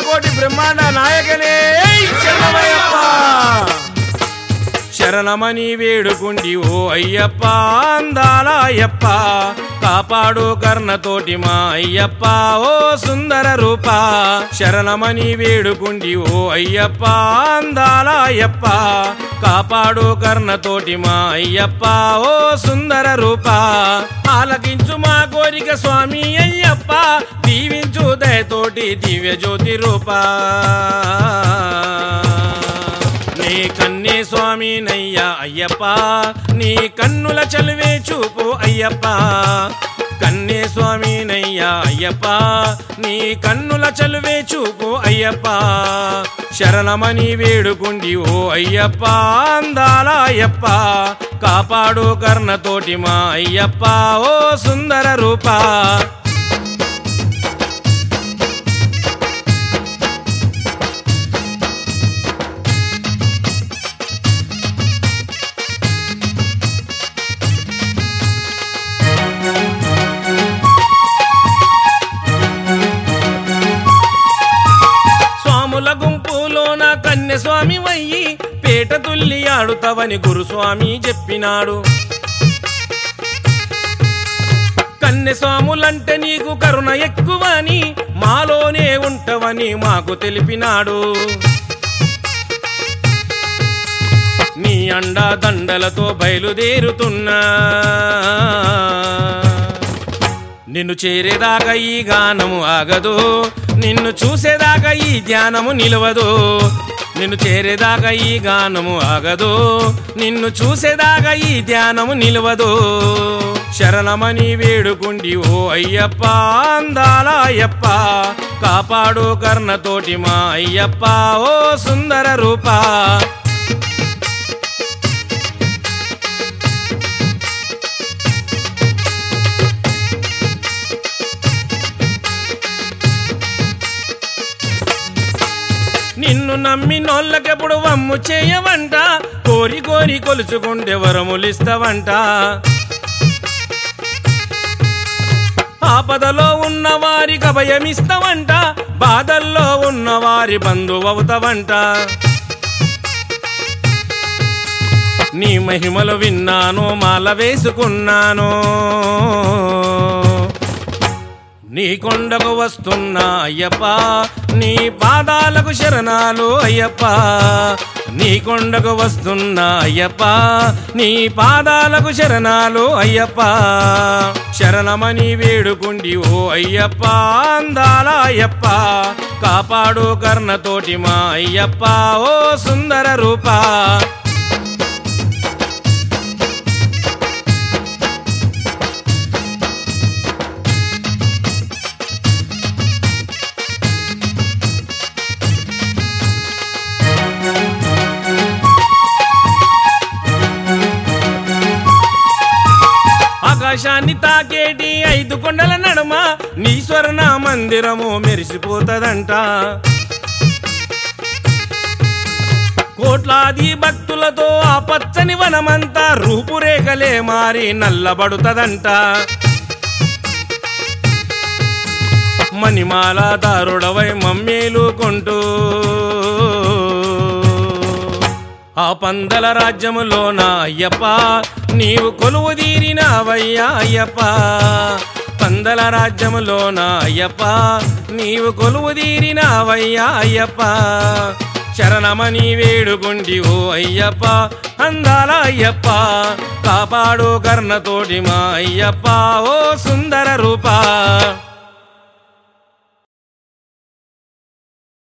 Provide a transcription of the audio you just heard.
కోటి బ్రహ్మాండ నాయకనే శరణమయ్యప్ప శరణమని వేడుకుండి ఓ అయ్యప్ప అందాల అయ్యప్ప కాపాడు కర్ణతోటి మా అయ్యప్ప ఓ సుందర రూప శరణమని వేడుకుండి ఓ అయ్యప్ప అందాల అయ్యప్ప కాపాడు కర్ణతోటి మా అయ్యప్ప ఓ సుందర రూప ఆలకించు మా కోరిక స్వామి అయ్యప్ప దీవించు దయతోటి దివ్య జ్యోతి రూపా నీ కన్నే స్వామి నయ్యా అయ్యప్ప నీ కన్నుల చలివే చూపు అయ్యప్ప కన్నే స్వామి నయ్యా అయ్యప్ప నీ కన్నుల చలువే చూపు అయ్యప్ప శరణమని వేడుకుండి ఓ అయ్యప్ప అందాల అయ్యప్ప కాపాడు కర్ణతోటి మా అయ్యప్ప ఓ సుందర రూపా స్వాముల గుంపులోన కన్య స్వామి వయ్యి పేట తుల్లి ఆడుతవని గురుస్వామి చెప్పినాడు కన్య స్వాములంటే నీకు కరుణ ఎక్కువని మాలోనే ఉంటవని మాకు తెలిపినాడు నీ అండా దండలతో బయలుదేరుతున్నా నిన్ను చేరేదాకా ఈ గానము ఆగదు నిన్ను చూసేదాకా ఈ ధ్యానము నిలవదు నిన్ను చేరేదాకా ఈ గానము ఆగదు నిన్ను చూసేదాకా ఈ ధ్యానము నిలవదు శరణమని వేడుకుండి ఓ అయ్యప్ప అందాల అయ్యప్ప కాపాడు కర్ణతోటి మా అయ్యప్ప ఓ సుందర రూపా నిన్ను నమ్మి నోళ్ళకెప్పుడు వమ్ము చేయవంట కోరి కోరి కొలుచుకుంటే వరములిస్తవంట ఆపదలో ఉన్న వారికి అభయమిస్తవంట బాధల్లో ఉన్న వారి బంధువవుతవంట నీ మహిమలు విన్నాను మాల వేసుకున్నాను నీ కొండకు వస్తున్నా అయ్యప్ప నీ పాదాలకు శరణాలు అయ్యప్ప నీ కొండకు వస్తున్నా అయ్యప్ప నీ పాదాలకు శరణాలు అయ్యప్ప శరణమని వేడుకుండి ఓ అయ్యప్ప అందాల అయ్యప్ప కాపాడు కర్ణతోటి మా అయ్యప్ప ఓ సుందర రూపా ఆకాశాన్ని తాకేటి ఐదు కొండల నడుమ నీ స్వర్ణ మందిరము మెరిసిపోతదంట కోట్లాది భక్తులతో ఆ పచ్చని వనమంతా రూపురేఖలే మారి నల్లబడుతదంట మణిమాల దారుడవై మమ్మేలుకుంటూ ఆ పందల రాజ్యములోన అయ్యప్ప నీవు కొలువు తీరినావయ్యా అయ్యప్ప పందల రాజ్యములోన అయ్యప్ప నీవు కొలువు తీరినావయ్యా అయ్యప్ప శరణమని వేడుకుండి ఓ అయ్యప్ప అందాల అయ్యప్ప కాపాడు కర్ణతోటి మా అయ్యప్ప ఓ సుందర రూపా